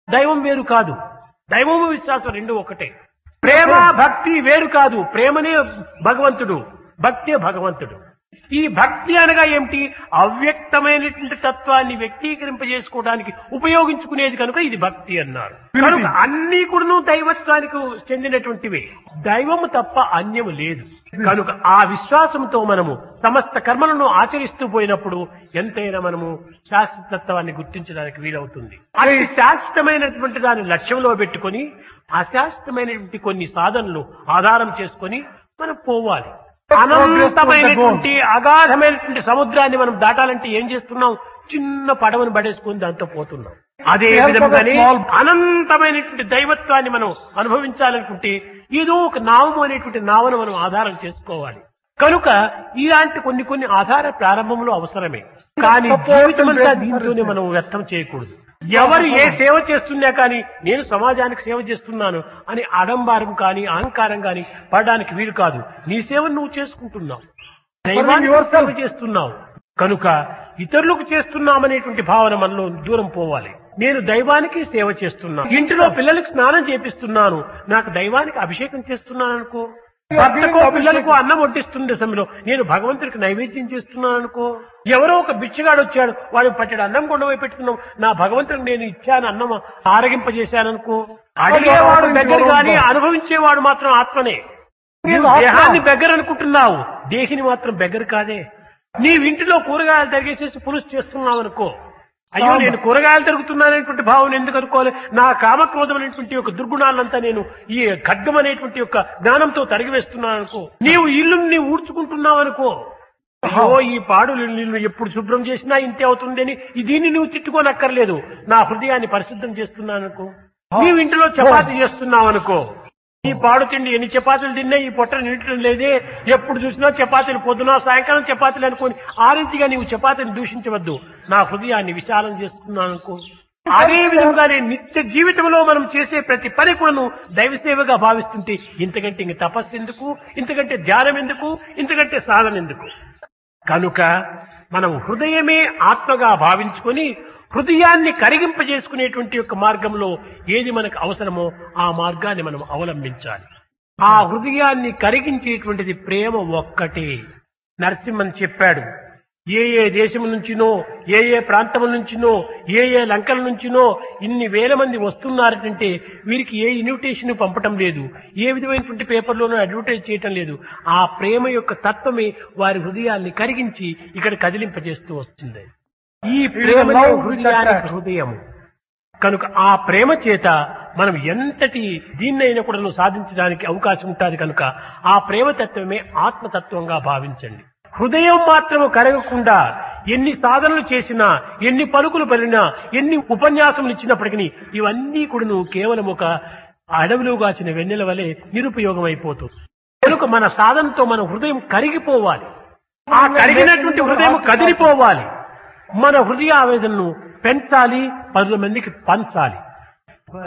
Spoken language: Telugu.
దైవం వేరు కాదు దైవము విశ్వాసం రెండు ఒకటే ప్రేమ భక్తి వేరు కాదు ప్రేమనే భగవంతుడు భక్తే భగవంతుడు ఈ భక్తి అనగా ఏమిటి అవ్యక్తమైనటువంటి తత్వాన్ని వ్యక్తీకరింపజేసుకోవడానికి ఉపయోగించుకునేది కనుక ఇది భక్తి అన్నారు కనుక అన్ని కూడాను దైవత్వానికి చెందినటువంటివే దైవము తప్ప అన్యము లేదు కనుక ఆ విశ్వాసంతో మనము సమస్త కర్మలను ఆచరిస్తూ పోయినప్పుడు ఎంతైనా మనము శాశ్వతత్వాన్ని గుర్తించడానికి వీలవుతుంది అది శాశ్వతమైనటువంటి దాన్ని లక్ష్యంలో పెట్టుకొని అశాశ్వతమైనటువంటి కొన్ని సాధనలు ఆధారం చేసుకొని మనం పోవాలి అనంతమైనటువంటి అగాధమైనటువంటి సముద్రాన్ని మనం దాటాలంటే ఏం చేస్తున్నాం చిన్న పడవను పడేసుకుని దాంతో పోతున్నాం అదే విధంగానే అనంతమైనటువంటి దైవత్వాన్ని మనం అనుభవించాలనుకుంటే ఏదో ఒక నామం అనేటువంటి నావను మనం ఆధారం చేసుకోవాలి కనుక ఇలాంటి కొన్ని కొన్ని ఆధార ప్రారంభంలో అవసరమే కానీ జీవితమంతా దీంతోనే మనం వ్యర్థం చేయకూడదు ఎవరు ఏ సేవ చేస్తున్నా కానీ నేను సమాజానికి సేవ చేస్తున్నాను అని అడంబారం కానీ అహంకారం కానీ పడడానికి వీలు కాదు నీ సేవను నువ్వు చేసుకుంటున్నావు దైవానికి సేవ చేస్తున్నావు కనుక ఇతరులకు చేస్తున్నామనేటువంటి భావన మనలో దూరం పోవాలి నేను దైవానికి సేవ చేస్తున్నాను ఇంటిలో పిల్లలకు స్నానం చేపిస్తున్నాను నాకు దైవానికి అభిషేకం చేస్తున్నాను అనుకో భర్తకో పిల్లలకు అన్నం వడ్డిస్తున్న సమయంలో నేను భగవంతుడికి నైవేద్యం చేస్తున్నాను అనుకో ఎవరో ఒక బిచ్చగాడు వచ్చాడు వాడికి పట్టడు అన్నం కొండపోయి పెట్టుకున్నాం నా భగవంతుడికి నేను ఇచ్చాను అన్నం ఆరగింపజేశాను అనుకో అడిగేవాడు దగ్గర కానీ అనుభవించేవాడు మాత్రం ఆత్మనే నీవు దేహాన్ని బెగ్గర అనుకుంటున్నావు దేహిని మాత్రం బెగ్గర కాదే నీ ఇంటిలో కూరగాయలు తరిగేసేసి పులుసు చేస్తున్నావు అనుకో అయ్యో నేను కూరగాయలు తరుగుతున్నాననేటువంటి భావన ఎందుకు అనుకోవాలి నా కామక్రోధమైనటువంటి యొక్క దుర్గుణాలంతా నేను ఈ ఖడ్గం అనేటువంటి యొక్క జ్ఞానంతో తరిగివేస్తున్నాను అనుకో నీవు ఇల్లు నీ ఊడ్చుకుంటున్నావు అనుకో అయ్యో ఈ పాడు నిన్ను ఎప్పుడు శుభ్రం చేసినా ఇంతే అవుతుంది అని దీన్ని నువ్వు తిట్టుకోనక్కర్లేదు నా హృదయాన్ని పరిశుద్ధం చేస్తున్నాను అనుకో నీవు ఇంటిలో చపాతి చేస్తున్నావు అనుకో ఈ పాడు తిండి ఎన్ని చపాతీలు తిన్నా ఈ పొట్ట నిండటం లేదే ఎప్పుడు చూసినా చపాతీలు పొద్దున సాయంకాలం చపాతీలు అనుకోని ఆ రీతిగా నీవు చపాతీని దూషించవద్దు నా హృదయాన్ని విశాలం చేసుకున్నాను అనుకో అదే విధంగానే నిత్య జీవితంలో మనం చేసే ప్రతి పని కూడా దైవ సేవగా భావిస్తుంటే ఇంతకంటే ఇంక తపస్సు ఎందుకు ఇంతకంటే ధ్యానం ఎందుకు ఇంతకంటే సాధన ఎందుకు కనుక మనం హృదయమే ఆత్మగా భావించుకొని హృదయాన్ని కరిగింపజేసుకునేటువంటి యొక్క మార్గంలో ఏది మనకు అవసరమో ఆ మార్గాన్ని మనం అవలంబించాలి ఆ హృదయాన్ని కరిగించేటువంటిది ప్రేమ ఒక్కటే నరసింహన్ చెప్పాడు ఏ ఏ దేశం నుంచినో ఏ ఏ ప్రాంతం నుంచినో ఏ ఏ లంకల నుంచినో ఇన్ని వేల మంది వస్తున్నారంటే వీరికి ఏ ఇన్విటేషన్ పంపటం లేదు ఏ విధమైనటువంటి పేపర్లోనూ అడ్వర్టైజ్ చేయటం లేదు ఆ ప్రేమ యొక్క తత్వమే వారి హృదయాన్ని కరిగించి ఇక్కడ కదిలింపజేస్తూ వస్తుంది ఈ ప్రేమ హృదయానికి హృదయము కనుక ఆ ప్రేమ చేత మనం ఎంతటి దీన్నైనా కూడా సాధించడానికి అవకాశం ఉంటుంది కనుక ఆ ప్రేమ తత్వమే ఆత్మతత్వంగా భావించండి హృదయం మాత్రము కరగకుండా ఎన్ని సాధనలు చేసినా ఎన్ని పలుకులు పలినా ఎన్ని ఉపన్యాసములు ఇచ్చినప్పటికీ ఇవన్నీ కూడా కేవలం ఒక అడవిలో కాచిన వెన్నెల వలె నిరుపయోగం అయిపోతుంది కనుక మన సాధనతో మన హృదయం కరిగిపోవాలి ఆ కరిగినటువంటి హృదయం కదిలిపోవాలి మన హృదయ ఆవేదనను పెంచాలి పదుల మందికి పంచాలి